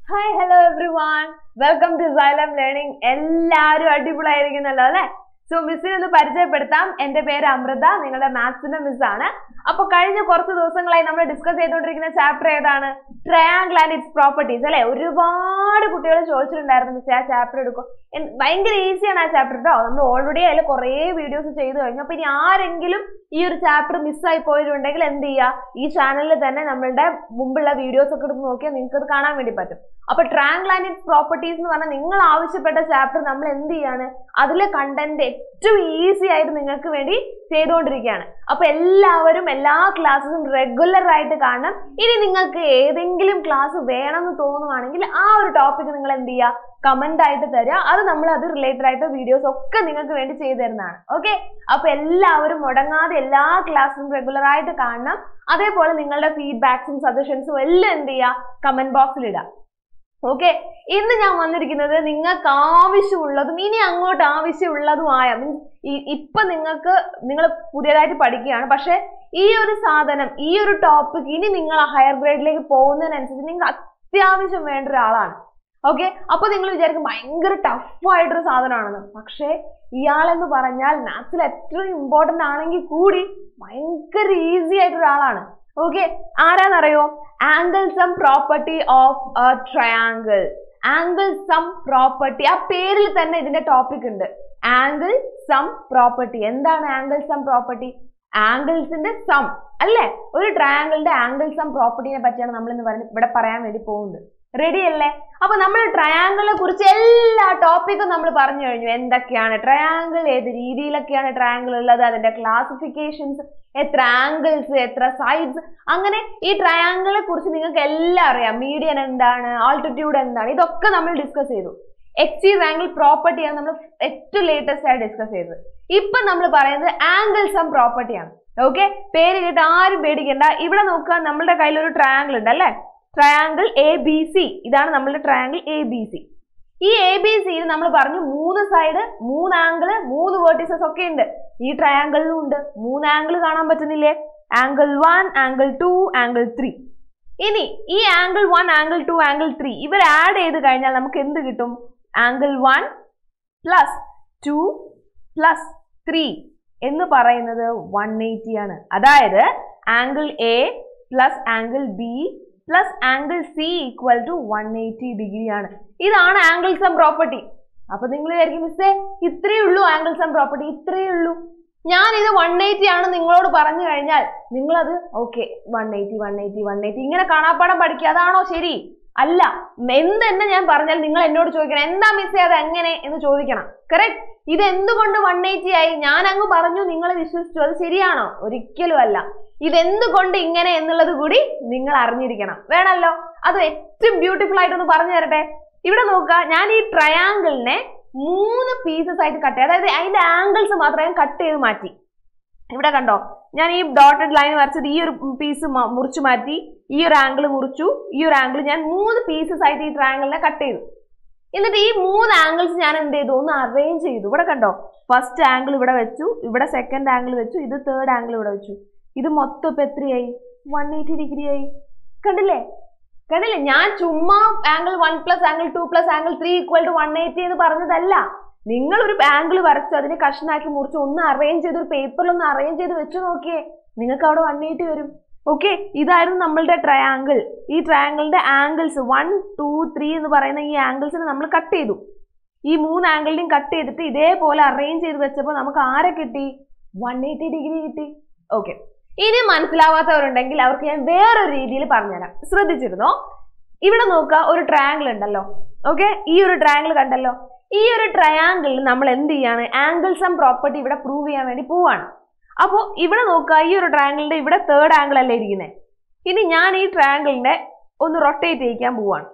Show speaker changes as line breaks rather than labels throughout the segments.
Hi hello everyone welcome to Xylem learning എല്ലാവരും അടിപൊളിയായിരിക്കുന്നല്ലോ അല്ലെ സോ മിസ്സിനെ ഒന്ന് പരിചയപ്പെടുത്താം എന്റെ പേര് അമൃത നിങ്ങളുടെ മാത്സിന്റെ മിസ് ആണ് അപ്പൊ കഴിഞ്ഞ കുറച്ച് ദിവസങ്ങളായി നമ്മൾ ഡിസ്കസ് ചെയ്തുകൊണ്ടിരിക്കുന്ന ചാപ്റ്റർ ഏതാണ് ട്രയാങ്കിൾ ആൻഡ് ഇറ്റ്സ് പ്രോപ്പർട്ടീസ് അല്ലെ ഒരുപാട് കുട്ടികൾ ചോദിച്ചിട്ടുണ്ടായിരുന്നു മിസ് ആ ചാപ്റ്റർ എടുക്കും എൻ- ഭയങ്കര ഈസിയാണ് ആ ചാപ്റ്റർ കേട്ടോ നമ്മൾ ഓൾറെഡി അതിൽ കുറേ വീഡിയോസ് ചെയ്തു കഴിഞ്ഞു അപ്പൊ ഇനി ആരെങ്കിലും ഈ ഒരു ചാപ്റ്റർ മിസ്സായി പോയിട്ടുണ്ടെങ്കിൽ എന്ത് ചെയ്യുക ഈ ചാനലിൽ തന്നെ നമ്മളുടെ മുമ്പുള്ള വീഡിയോസ് ഒക്കെ എടുത്ത് നോക്കിയാൽ നിങ്ങൾക്ക് അത് കാണാൻ വേണ്ടി പറ്റും അപ്പൊ ട്രാങ്കിൾ ആൻഡ് ഇറ്റ്സ് പ്രോപ്പർട്ടീസ് എന്ന് പറഞ്ഞാൽ നിങ്ങൾ ആവശ്യപ്പെട്ട ചാപ്റ്റർ നമ്മൾ എന്ത് ചെയ്യാണ് അതിലെ കണ്ടന്റ് ഏറ്റവും ഈസി ആയിട്ട് നിങ്ങൾക്ക് വേണ്ടി ചെയ്തുകൊണ്ടിരിക്കുകയാണ് അപ്പൊ എല്ലാവരും എല്ലാ ക്ലാസ്സും റെഗുലർ ആയിട്ട് കാണണം ഇനി നിങ്ങൾക്ക് ഏതെങ്കിലും ക്ലാസ് വേണമെന്ന് തോന്നുവാണെങ്കിൽ ആ ഒരു ടോപ്പിക് നിങ്ങൾ എന്ത് ചെയ്യുക കമന്റ് ആയിട്ട് തരിക അത് നമ്മൾ അത് റിലേറ്റഡ് ആയിട്ട് വീഡിയോസ് ഒക്കെ നിങ്ങൾക്ക് വേണ്ടി ചെയ്തു തരുന്നതാണ് ഓക്കെ അപ്പൊ എല്ലാവരും മുടങ്ങാതെ എല്ലാ ക്ലാസ്സും റെഗുലർ ആയിട്ട് കാണണം അതേപോലെ നിങ്ങളുടെ ഫീഡ്ബാക്സും സജഷൻസും എല്ലാം എന്ത് ചെയ്യുക കമന്റ് ബോക്സിൽ ഇടാം ഓക്കെ ഇന്ന് ഞാൻ വന്നിരിക്കുന്നത് നിങ്ങൾക്ക് ആവശ്യമുള്ളതും ഇനി അങ്ങോട്ട് ആവശ്യമുള്ളതുമായ മീൻസ് ഇപ്പൊ നിങ്ങൾക്ക് നിങ്ങൾ പുതിയതായിട്ട് പഠിക്കുകയാണ് പക്ഷെ ഈ ഒരു സാധനം ഈ ഒരു ടോപ്പിക് ഇനി നിങ്ങൾ ഹയർ ഗ്രേഡിലേക്ക് പോകുന്നതിനനുസരിച്ച് നിങ്ങൾക്ക് അത്യാവശ്യം വേണ്ട ഒരാളാണ് ഓക്കെ അപ്പൊ നിങ്ങൾ വിചാരിക്കും ഭയങ്കര ടഫ് ആയിട്ടൊരു സാധനമാണെന്ന് പക്ഷേ ഇയാളെന്ന് പറഞ്ഞാൽ മാത്സിൽ എത്രയും ഇമ്പോർട്ടന്റ് ആണെങ്കിൽ കൂടി ഭയങ്കര ഈസി ആയിട്ടൊരു ആളാണ് ഓക്കെ ആരാന്നറിയോ angle sum property of a triangle angle sum property ആ പേരിൽ തന്നെ ഇതിന്റെ ടോപ്പിക് ഉണ്ട് ആംഗിൾ സം പ്രോപ്പർട്ടി എന്താണ് ആംഗിൾ സം പ്രോപ്പർട്ടി ആംഗിൾസിന്റെ സം അല്ലേ ഒരു ട്രയാങ്കിളിന്റെ ആംഗിൾ സം പ്രോപ്പർട്ടിനെ പറ്റിയാണ് നമ്മൾ ഇന്ന് പറഞ്ഞ് ഇവിടെ പറയാൻ വേണ്ടി പോകുന്നത് റെഡി അല്ലേ അപ്പൊ നമ്മൾ ട്രയാങ്കിളിനെ കുറിച്ച് എല്ലാ ടോപ്പിക്കും നമ്മൾ പറഞ്ഞു കഴിഞ്ഞു എന്തൊക്കെയാണ് ട്രയാങ്കിൾ ഏത് രീതിയിലൊക്കെയാണ് ട്രയാങ്കിൾ ഉള്ളത് അതിന്റെ ക്ലാസിഫിക്കേഷൻസ് എത്ര ആംഗിൾസ് എത്ര സൈഡ്സ് അങ്ങനെ ഈ ട്രയാങ്കിളെ കുറിച്ച് നിങ്ങൾക്ക് എല്ലാം അറിയാം മീഡിയൻ എന്താണ് ആൾട്ടിറ്റ്യൂഡ് എന്താണ് ഇതൊക്കെ നമ്മൾ ഡിസ്കസ് ചെയ്തു എക്സീസ് ആംഗിൾ പ്രോപ്പർട്ടിയാണ് നമ്മൾ ഏറ്റവും ലേറ്റസ്റ്റ് ആയി ഡിസ്കസ് ചെയ്തത് ഇപ്പൊ നമ്മൾ പറയുന്നത് ആംഗിൾ സം പ്രോപ്പർട്ടിയാണ് ഓക്കെ പേര് കേട്ട് ആരും പേടിക്കണ്ട ഇവിടെ നോക്കുക നമ്മളുടെ കയ്യിൽ ഒരു ട്രയാങ്കിൾ ഉണ്ട് അല്ലേ ട്രയാങ്കിൾ എ ബി സി ഇതാണ് നമ്മളുടെ ട്രയാങ്കിൾ എ ബി സി ഈ എ ബി സിയിൽ നമ്മൾ പറഞ്ഞു മൂന്ന് സൈഡ് മൂന്ന് ആംഗിൾ മൂന്ന് വേർട്ടിസസ് ഒക്കെ ഉണ്ട് ഈ ട്രയാങ്കിളിലും ഉണ്ട് മൂന്ന് ആംഗിൾ കാണാൻ പറ്റുന്നില്ലേ angle one angle two angle three ഇനി ഈ angle one angle two angle three ഇവർ ആഡ് ചെയ്ത് കഴിഞ്ഞാൽ നമുക്ക് എന്ത് കിട്ടും angle one plus two plus three എന്ന് പറയുന്നത് വൺ എയ്റ്റി ആണ് അതായത് angle A plus angle B plus angle C equal to one eighty degree ആണ് ഇതാണ് ആംഗിൾ സം പ്രോപ്പർട്ടി അപ്പൊ നിങ്ങൾ വിചാരിക്കും മിസ്സേ ഇത്രയേ ഉള്ളൂ ആംഗിൾ സം പ്രോപ്പർട്ടി ഇത്രയേ ഉള്ളൂ ഞാൻ ഇത് വൺ എയ്റ്റി ആണ് നിങ്ങളോട് പറഞ്ഞു കഴിഞ്ഞാൽ നിങ്ങളത് okay one eighty one eighty one eighty ഇങ്ങനെ കാണാപ്പാടം പഠിക്കുക അതാണോ ശരി അല്ല എന്തെന്നെ ഞാൻ പറഞ്ഞാൽ നിങ്ങൾ എന്നോട് ചോദിക്കണം എന്താ മിസ്സേ അത് എങ്ങനെ എന്ന് ചോദിക്കണം കറക്റ്റ് ഇത് എന്തുകൊണ്ട് വൺ എയ്റ്റി ആയി ഞാൻ അങ്ങ് പറഞ്ഞു നിങ്ങൾ വിശ്വസിച്ചു അത് ശരിയാണോ ഒരിക്കലും അല്ല ഇതെന്തുകൊണ്ട് ഇങ്ങനെ എന്നുള്ളത് കൂടി നിങ്ങൾ അറിഞ്ഞിരിക്കണം വേണമല്ലോ അത് ഏറ്റവും ബ്യൂട്ടിഫുൾ ആയിട്ടൊന്ന് പറഞ്ഞു തരട്ടെ ഇവിടെ നോക്കുക ഞാൻ ഈ ട്രയാങ്കിളിനെ മൂന്ന് പീസസ് ആയിട്ട് കട്ട് ചെയ്തു അതായത് അതിന്റെ ആംഗിൾസ് മാത്രം ഞാൻ കട്ട് ചെയ്ത് മാറ്റി ഇവിടെ കണ്ടോ ഞാൻ ഈ ഡോട്ടഡ് ലൈൻ വരച്ചത് ഈ ഒരു പീസ് മുറിച്ചു മാറ്റി ഈ ഒരു ആംഗിൾ മുറിച്ചു ഈ ഒരു ആംഗിൾ ഞാൻ മൂന്ന് പീസസ് ആയിട്ട് ഈ ട്രയാങ്കിളിനെ കട്ട് ചെയ്തു എന്നിട്ട് ഈ മൂന്ന് ആംഗിൾസ് ഞാൻ എന്ത് ചെയ്തു ഒന്ന് അറേഞ്ച് ചെയ്തു ഇവിടെ കണ്ടോ ഫസ്റ്റ് ആംഗിൾ ഇവിടെ വെച്ചു ഇവിടെ സെക്കൻഡ് ആംഗിൾ വെച്ചു ഇത് തേർഡ് ആംഗിൾ ഇവിടെ വെച്ചു ഇത് മൊത്തം ഇപ്പൊ എത്രയായി വൺ എയ്റ്റി ഡിഗ്രി ആയി കണ്ടില്ലേ കണ്ടില്ലേ ഞാൻ ചുമ്മാ angle one plus angle two plus angle three equal to one eighty എന്ന് പറഞ്ഞതല്ല നിങ്ങൾ ഒരു ആംഗിൾ വരച്ചു അതിനെ കഷ്ണാക്കി മുറിച്ച് ഒന്ന് അറേഞ്ച് ചെയ്ത് ഒരു പേപ്പറിൽ ഒന്ന് അറേഞ്ച് ചെയ്ത് വെച്ച് നോക്കിയേ നിങ്ങൾക്ക് അവിടെ വൺ എയ്റ്റി വരും ഓക്കെ ഇതായിരുന്നു നമ്മളുടെ ട്രയാങ്കിൾ ഈ ട്രയാങ്കിളിന്റെ ആംഗിൾസ് വൺ ടു ത്രീ എന്ന് പറയുന്ന ഈ ആംഗിൾസിനെ നമ്മൾ കട്ട് ചെയ്തു ഈ മൂന്ന് ആംഗിളിനെയും കട്ട് ചെയ്തിട്ട് ഇതേപോലെ അറേഞ്ച് ചെയ്ത് വെച്ചപ്പോൾ നമുക്ക് ആരെ കിട്ടി വൺ എയ്റ്റി ഡിഗ്രി കിട്ടി ഓക്കെ ഇനി മനസ്സിലാവാത്തവരുണ്ടെങ്കിൽ അവർക്ക് ഞാൻ വേറൊരു രീതിയിൽ പറഞ്ഞുതരാം ശ്രദ്ധിച്ചിരുന്നോ ഇവിടെ നോക്കുക ഒരു ട്രയാങ്കിൾ ഉണ്ടല്ലോ ഓക്കെ ഈ ഒരു ട്രയാങ്കിൾ കണ്ടല്ലോ ഈ ഒരു ട്രയാങ്കിളിൽ നമ്മൾ എന്ത് ചെയ്യാണ് ആംഗിൾ സം പ്രോപ്പർട്ടി ഇവിടെ പ്രൂവ് ചെയ്യാൻ വേണ്ടി പോവാണ് അപ്പോൾ ഇവിടെ നോക്കുക ഈ ഒരു ട്രയാങ്കിളിന്റെ ഇവിടെ തേർഡ് ആംഗിൾ അല്ലേ ഇരിക്കുന്നത് ഇനി ഞാൻ ഈ ട്രയാങ്കിളിന്റെ ഒന്ന് റൊട്ടേറ്റ് ചെയ്യിക്കാൻ പോവാണ്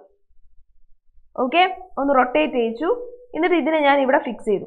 ഓക്കെ ഒന്ന് റൊട്ടേറ്റ് ചെയ്യിച്ചു എന്നിട്ട് ഇതിനെ ഞാൻ ഇവിടെ ഫിക്സ് ചെയ്തു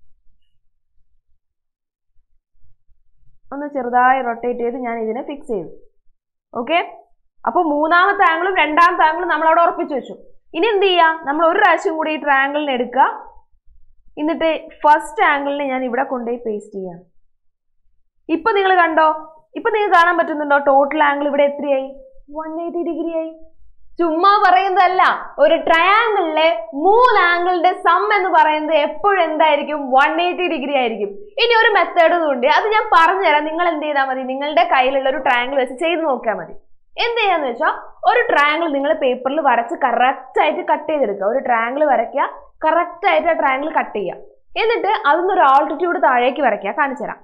ഒന്ന് ചെറുതായി റൊട്ടേറ്റ് ചെയ്ത് ഞാൻ ഇതിനെ ഫിക്സ് ചെയ്തു ഓക്കെ അപ്പോൾ മൂന്നാമത്തെ ആംഗിളും രണ്ടാമത്തെ ആംഗിളും നമ്മൾ അവിടെ ഉറപ്പിച്ചു വെച്ചു ഇനി എന്ത് ചെയ്യാം നമ്മൾ ഒരു പ്രാവശ്യം കൂടി ഈ ട്രയാങ്കിളിനെ എടുക്കുക എന്നിട്ട് ഫസ്റ്റ് ആംഗിളിനെ ഞാൻ ഇവിടെ കൊണ്ടുപോയി പേസ്റ്റ് ചെയ്യാം ഇപ്പൊ നിങ്ങൾ കണ്ടോ ഇപ്പൊ നിങ്ങൾക്ക് കാണാൻ പറ്റുന്നുണ്ടോ ടോട്ടൽ ആംഗിൾ ഇവിടെ എത്രയായി വൺ എയ്റ്റി ഡിഗ്രി ആയി ചുമ്മാ പറയുന്നതല്ല ഒരു ട്രയാങ്കിളിലെ മൂന്ന് ആംഗിളിന്റെ സം എന്ന് പറയുന്നത് എപ്പോഴും എന്തായിരിക്കും വൺ എയ്റ്റി ഡിഗ്രി ആയിരിക്കും ഇനി ഒരു മെത്തേഡും ഉണ്ട് അത് ഞാൻ പറഞ്ഞുതരാം നിങ്ങൾ എന്ത് ചെയ്താൽ മതി നിങ്ങളുടെ കയ്യിലുള്ള ഒരു ട്രയാങ്കിൾ വെച്ച് ചെയ്ത് നോക്കിയാൽ മതി എന്ത് ചെയ്യാന്ന് വെച്ചാൽ ഒരു ട്രയാങ്കിൾ നിങ്ങൾ പേപ്പറിൽ വരച്ച് കറക്റ്റ് ആയിട്ട് കട്ട് ചെയ്തെടുക്കുക ഒരു ട്രയാങ്കിൾ വരയ്ക്കുക കറക്റ്റ് ആയിട്ട് ആ ട്രയാങ്കിൾ കട്ട് ചെയ്യുക എന്നിട്ട് അതിന്ന് ഒരു ആൾട്ടിറ്റ്യൂഡ് താഴേക്ക് വരയ്ക്കുക കാണിച്ചു തരാം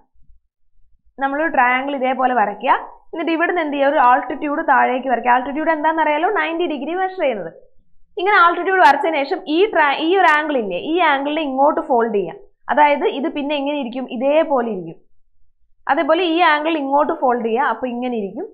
നമ്മളൊരു ട്രയാങ്കിൾ ഇതേപോലെ വരയ്ക്കുക എന്നിട്ട് ഇവിടുന്ന് എന്ത് ചെയ്യുക ഒരു ആൾട്ടിറ്റ്യൂഡ് താഴേക്ക് വരയ്ക്കുക ആൾട്ടിറ്റ്യൂഡ് എന്താണെന്ന് അറിയാലോ നയൻറ്റി ഡിഗ്രി മെഷർ ചെയ്യുന്നത് ഇങ്ങനെ ആൾട്ടിറ്റ്യൂഡ് വരച്ചതിന് ശേഷം ഈ ട്രാ ഈ ഒരു ആംഗിൾ ഇല്ലേ ഈ ആംഗിളിനെ ഇങ്ങോട്ട് ഫോൾഡ് ചെയ്യാം അതായത് ഇത് പിന്നെ എങ്ങനെ ഇരിക്കും ഇതേപോലെ ഇരിക്കും അതേപോലെ ഈ ആംഗിൾ ഇങ്ങോട്ട് ഫോൾഡ് ചെയ്യുക അപ്പോൾ ഇങ്ങനെ ഇരിക്കും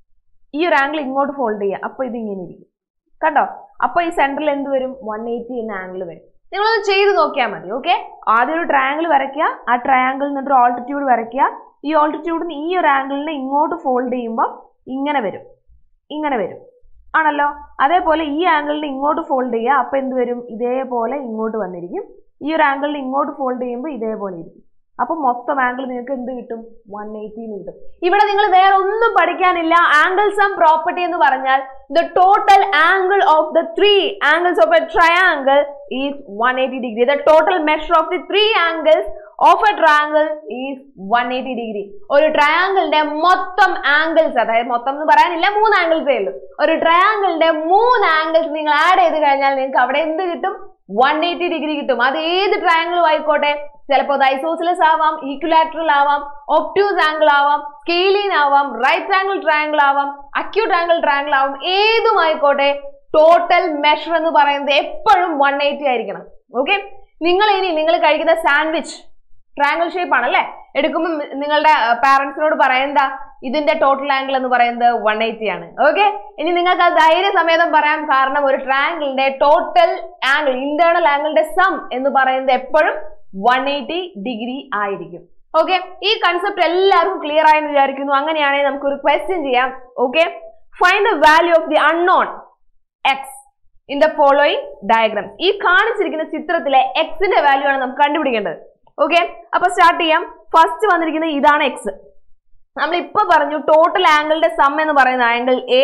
ഈ ഒരു ആംഗിൾ ഇങ്ങോട്ട് ഫോൾഡ് ചെയ്യുക അപ്പോൾ ഇത് ഇങ്ങനെ ഇരിക്കും കണ്ടോ അപ്പോൾ ഈ സെൻറ്ററിൽ എന്ത് വരും വൺ എയ്റ്റി എന്ന ആംഗിൾ വരും നിങ്ങളൊന്ന് ചെയ്ത് നോക്കിയാൽ മതി ഓക്കെ ആദ്യം ഒരു ട്രയാങ്കിൾ വരയ്ക്കുക ആ ട്രയാങ്കിളിൽ നിന്നൊരു ഓൾട്ടിറ്റ്യൂഡ് വരയ്ക്കുക ഈ ഓൾട്ടിറ്റ്യൂഡിന് ഈ ഒരു ആംഗിളിനെ ഇങ്ങോട്ട് ഫോൾഡ് ചെയ്യുമ്പോൾ ഇങ്ങനെ വരും ഇങ്ങനെ വരും ആണല്ലോ അതേപോലെ ഈ ആംഗിളിനെ ഇങ്ങോട്ട് ഫോൾഡ് ചെയ്യുക അപ്പോൾ എന്ത് വരും ഇതേപോലെ ഇങ്ങോട്ട് വന്നിരിക്കും ഈ ഒരു ആംഗിളിനെ ഇങ്ങോട്ട് ഫോൾഡ് ചെയ്യുമ്പോൾ ഇതേപോലെ ഇരിക്കും അപ്പൊ മൊത്തം ആംഗിൾ നിങ്ങൾക്ക് എന്ത് കിട്ടും വൺ എയ്റ്റീന്ന് കിട്ടും ഇവിടെ നിങ്ങൾ വേറെ ഒന്നും പഠിക്കാനില്ല ആംഗിൾ സം പ്രോപ്പർട്ടി എന്ന് പറഞ്ഞാൽ the total angle of the three angles of a triangle is one eighty degree the total measure of the three angles of a triangle is one eighty degree ഒരു ട്രയാംഗിളിന്റെ മൊത്തം angles അതായത് മൊത്തം എന്ന് പറയാനില്ല മൂന്ന് ആംഗിൾസേ ഉള്ളൂ ഒരു ട്രയാംഗിളിന്റെ മൂന്ന് ആംഗിൾസ് നിങ്ങൾ ആഡ് ചെയ്ത് കഴിഞ്ഞാൽ നിങ്ങൾക്ക് അവിടെ എന്ത് കിട്ടും വൺ എയ്റ്റി ഡിഗ്രി കിട്ടും അത് ഏത് ട്രയാംഗിളും ആയിക്കോട്ടെ ചിലപ്പോൾ അത് ഐസോസിലസ് ആവാം ഈക്വലാറ്ററൽ ആവാം ഒപ്റ്റ്യൂസ് ആംഗിൾ ആവാം സ്കെയിലിൻ ആവാം റൈറ്റ് ആംഗിൾ ട്രയാംഗിൾ ആവാം അക്യൂട്ട് ആംഗിൾ ട്രയാംഗിൾ ആവാം ഏതും ആയിക്കോട്ടെ ടോട്ടൽ മെഷർ എന്ന് പറയുന്നത് എപ്പോഴും വൺ എയ്റ്റി ആയിരിക്കണം ഓക്കെ നിങ്ങൾ ഇനി നിങ്ങൾ കഴിക്കുന്ന സാൻഡ്വിച്ച് ട്രയാംഗിൾ ഷേപ്പ് ആണല്ലേ എടുക്കുമ്പോൾ നിങ്ങളുടെ പാരന്റ്സിനോട് പറയണ്ട ഇതിന്റെ ടോട്ടൽ ആംഗിൾ എന്ന് പറയുന്നത് വൺ എയ്റ്റി ആണ് ഓക്കെ ഇനി നിങ്ങൾക്ക് അത് ധൈര്യസമേതം പറയാം കാരണം ഒരു ട്രയാംഗിളിന്റെ ടോട്ടൽ ആംഗിൾ ഇന്റേണൽ ആംഗിളിന്റെ സം എന്ന് പറയുന്നത് എപ്പോഴും വൺ എയ്റ്റി ഡിഗ്രി ആയിരിക്കും ഓക്കെ ഈ കൺസെപ്റ്റ് എല്ലാവർക്കും ക്ലിയർ ആയെന്ന് വിചാരിക്കുന്നു അങ്ങനെയാണെങ്കിൽ നമുക്ക് ഒരു ക്വസ്റ്റ്യൻ ചെയ്യാം okay find the value of the unknown X in the following diagram ഈ കാണിച്ചിരിക്കുന്ന ചിത്രത്തിലെ എക്സിന്റെ വാല്യൂ ആണ് നമുക്ക് കണ്ടുപിടിക്കേണ്ടത് ഓക്കെ അപ്പൊ സ്റ്റാർട്ട് ചെയ്യാം ഫസ്റ്റ് വന്നിരിക്കുന്നത് ഇതാണ് എക്സ് നമ്മൾ ഇപ്പൊ പറഞ്ഞു ടോട്ടൽ ആംഗിളിന്റെ സം എന്ന് പറയുന്ന angle A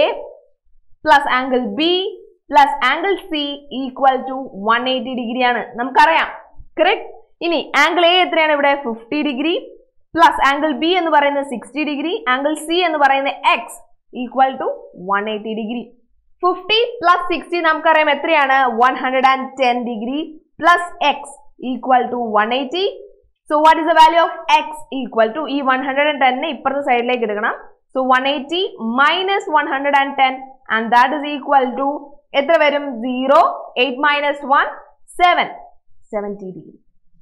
plus angle B plus angle C equal to one eighty degree ആണ് നമുക്കറിയാം കറക്റ്റ് ഇനി ആംഗിൾ എ എത്രയാണ് ഇവിടെ fifty degree plus angle B എന്ന് പറയുന്നത് സിക്സ്റ്റി ഡിഗ്രി ആംഗിൾ സി എന്ന് പറയുന്നത് X equal to one eighty degree fifty plus sixty നമുക്കറിയാം എത്രയാണ് one hundred and ten degree plus X equal to one eighty so what is the value of X equal to ഈ one hundred and ടെന്നെ ഇപ്പുറത്തെ സൈഡിലേക്ക് എടുക്കണം so one eighty minus one hundred and ten and that is equal to എത്ര വരും zero eight minus one seven seventy degree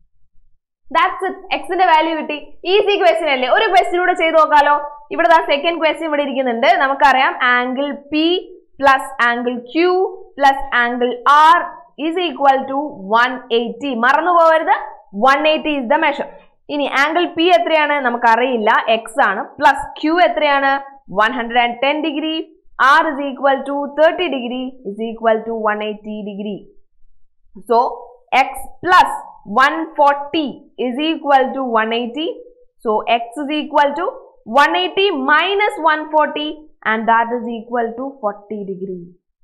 that's it എക്സിന്റെ value കിട്ടി easy question അല്ലേ ഒരു ക്വസ്റ്റ്യൻ കൂടെ ചെയ്ത് നോക്കാലോ ഇവിടെ ദാ സെക്കൻഡ് ക്വസ്റ്റ്യൻ ഇവിടെ ഇരിക്കുന്നുണ്ട് നമുക്കറിയാം angle P plus angle Q plus angle R is equal to one eighty മറന്നു പോകരുത് one eighty is the measure ഇനി ആംഗിൾ പി എത്രയാണ് നമുക്കറിയില്ല എക്സ് ആണ് പ്ലസ് ക്യൂ എത്രയാണ് one hundred and ten degree R is equal to thirty degree is equal to one eighty degree so X plus 140 is equal to 180. So x is equal to 180 minus 140 and that is equal to 40 degree.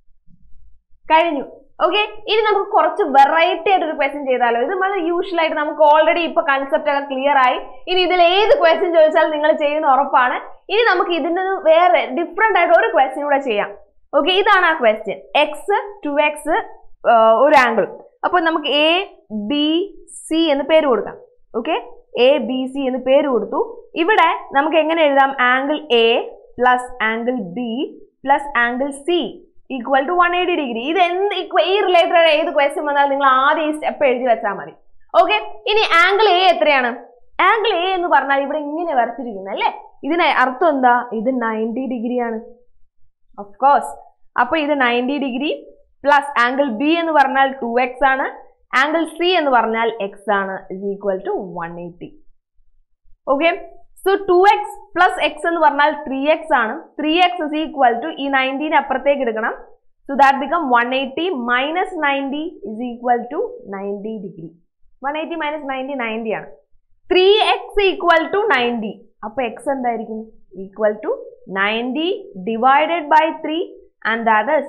കഴിഞ്ഞു okay ഇനി നമുക്ക് കുറച്ച് variety ആയിട്ട് ഒരു question ചെയ്താലോ ഇത് നമ്മൾ usual ആയിട്ട് നമുക്ക് ഓൾറെഡി ഇപ്പൊ കൺസെപ്റ്റ് ഒക്കെ ക്ലിയർ ആയി ഇനി ഇതിൽ ഏത് ക്വസ്റ്റ്യൻ ചോദിച്ചാലും നിങ്ങൾ ചെയ്യുന്ന ഉറപ്പാണ് ഇനി നമുക്ക് ഇതിന്റെ ഒരു വേറെ ഡിഫറെന്റ് ആയിട്ട് ഒരു ക്വസ്റ്റ്യൻ കൂടെ ചെയ്യാം ഓക്കെ ഇതാണ് ആ ക്വസ്റ്റ്യൻ എക്സ് ടു എക്സ് ഒരു ആംഗിൾ അപ്പോൾ നമുക്ക് എ ബി സി എന്ന് പേര് കൊടുക്കാം ഓക്കെ എ ബി സി എന്ന് പേര് കൊടുത്തു ഇവിടെ നമുക്ക് എങ്ങനെ എഴുതാം angle A plus angle B plus angle C equal to one eighty degree ഇത് എന്ത് ഈ റിലേറ്റഡ് ഏത് ക്വസ്റ്റ്യൻ വന്നാൽ നിങ്ങൾ ആദ്യം ഈ സ്റ്റെപ്പ് എഴുതി വെച്ചാൽ മതി ഓക്കെ ഇനി ആംഗിൾ എ എത്രയാണ് ആംഗിൾ എ എന്ന് പറഞ്ഞാൽ ഇവിടെ ഇങ്ങനെ വരച്ചിരിക്കുന്നത് അല്ലേ ഇതിന് അർത്ഥം എന്താ ഇത് നയൻറ്റി ഡിഗ്രിയാണ് ഓഫ് കോഴ്സ് അപ്പൊ ഇത് ninety degree plus angle B എന്ന് പറഞ്ഞാൽ ടു എക്സ് ആണ് ആംഗിൾ സി എന്ന് പറഞ്ഞാൽ എക്സ് ആണ് is equal to one eighty okay so two X plus X എന്ന് പറഞ്ഞാൽ ത്രീ എക്സ് ആണ് three X is equal to ഈ നയൻറ്റീന് അപ്പുറത്തേക്ക് എടുക്കണം so that become one eighty minus ninety is equal to ninety degree one eighty minus ninety ninety ആണ് three X equal to ninety അപ്പൊ X എന്തായിരിക്കും equal to ninety divided by three and that is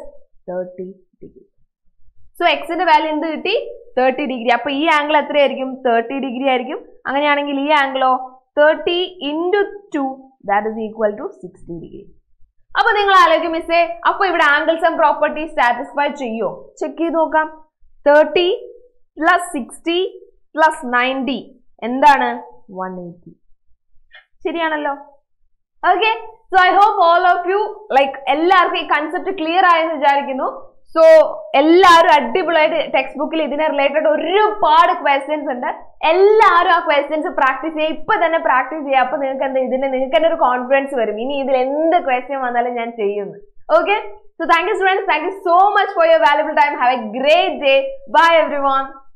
thirty degree so എക്സിന്റെ value എന്ത് കിട്ടി thirty degree അപ്പൊ ഈ angle എത്രയായിരിക്കും thirty degree ആയിരിക്കും അങ്ങനെയാണെങ്കിൽ ഈ ആംഗിളോ thirty into two that is equal to sixty degree അപ്പൊ നിങ്ങൾ ആലോചിക്കും മിസ്സേ അപ്പൊ ഇവിടെ ആംഗിൾസ് ആൻഡ് പ്രോപ്പർട്ടി സാറ്റിസ്ഫൈ ചെയ്യോ ചെക്ക് ചെയ്ത് നോക്കാം thirty plus sixty plus ninety എന്താണ് വൺ എയ്റ്റി ശരിയാണല്ലോ okay so I hope all of you like എല്ലാവർക്കും ഈ കൺസെപ്റ്റ് ക്ലിയർ ആയെന്ന് വിചാരിക്കുന്നു സോ എല്ലാവരും അടിപൊളിയായിട്ട് ടെക്സ്റ്റ് ബുക്കിൽ ഇതിനെ റിലേറ്റഡ് ഒരുപാട് ക്വസ്റ്റ്യൻസ് ഉണ്ട് എല്ലാവരും ആ ക്വസ്റ്റ്യൻസ് പ്രാക്ടീസ് ചെയ്യുക ഇപ്പൊ തന്നെ പ്രാക്ടീസ് ചെയ്യുക അപ്പൊ നിങ്ങൾക്ക് എന്താ ഇതിന് നിങ്ങൾക്ക് തന്നെ ഒരു കോൺഫിഡൻസ് വരും ഇനി ഇതിൽ എന്ത് ക്വസ്റ്റ്യൻ വന്നാലും ഞാൻ ചെയ്യുന്നു okay so thank you students thank you so much for your valuable time have a great day bye every one